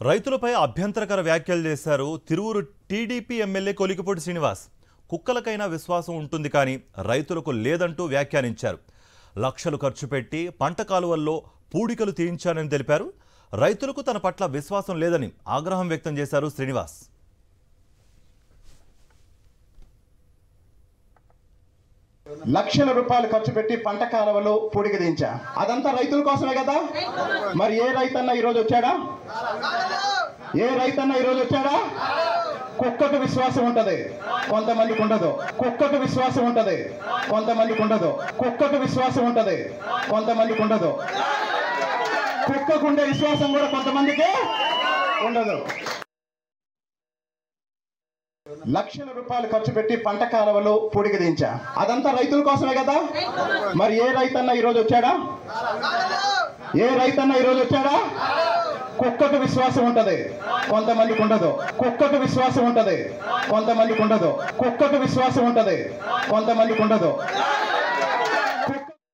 రైతులపై అభ్యంతరకర వ్యాఖ్యలు చేశారు తిరువురు టీడీపీ ఎమ్మెల్యే కొలికిపూడి శ్రీనివాస్ కుక్కలకైనా విశ్వాసం ఉంటుంది కానీ రైతులకు లేదంటూ వ్యాఖ్యానించారు లక్షలు ఖర్చు పెట్టి పంట కాలువల్లో పూడికలు తీయించానని తెలిపారు రైతులకు తన పట్ల విశ్వాసం లేదని ఆగ్రహం వ్యక్తం చేశారు శ్రీనివాస్ లక్షల రూపాయలు ఖర్చు పెట్టి పంట కాలువలో పూడిక దించా అదంతా రైతుల కోసమే కదా మరి ఏ రైతన్న ఈరోజు వచ్చాడా ఏ రైతన్న ఈరోజు వచ్చాడా కుక్కకు విశ్వాసం ఉంటది కొంతమందికి ఉండదు కుక్కకు విశ్వాసం ఉంటది కొంతమందికి ఉండదు కుక్కకు విశ్వాసం ఉంటది కొంతమందికి ఉండదు కుక్కకు ఉండే విశ్వాసం కూడా కొంతమందికి ఉండదు లక్షల రూపాయలు ఖర్చు పెట్టి పంట కాలువలో పూడిక దించా అదంతా రైతుల కోసమే కదా మరి ఏ రైతన్న ఈరోజు వచ్చాడా ఏ రైతన్న ఈరోజు వచ్చాడా కుక్కకు విశ్వాసం ఉంటది కొంతమందికి ఉండదు కుక్కకు విశ్వాసం ఉంటది కొంతమందికి ఉండదు కుక్కకు విశ్వాసం ఉంటది కొంతమందికి ఉండదు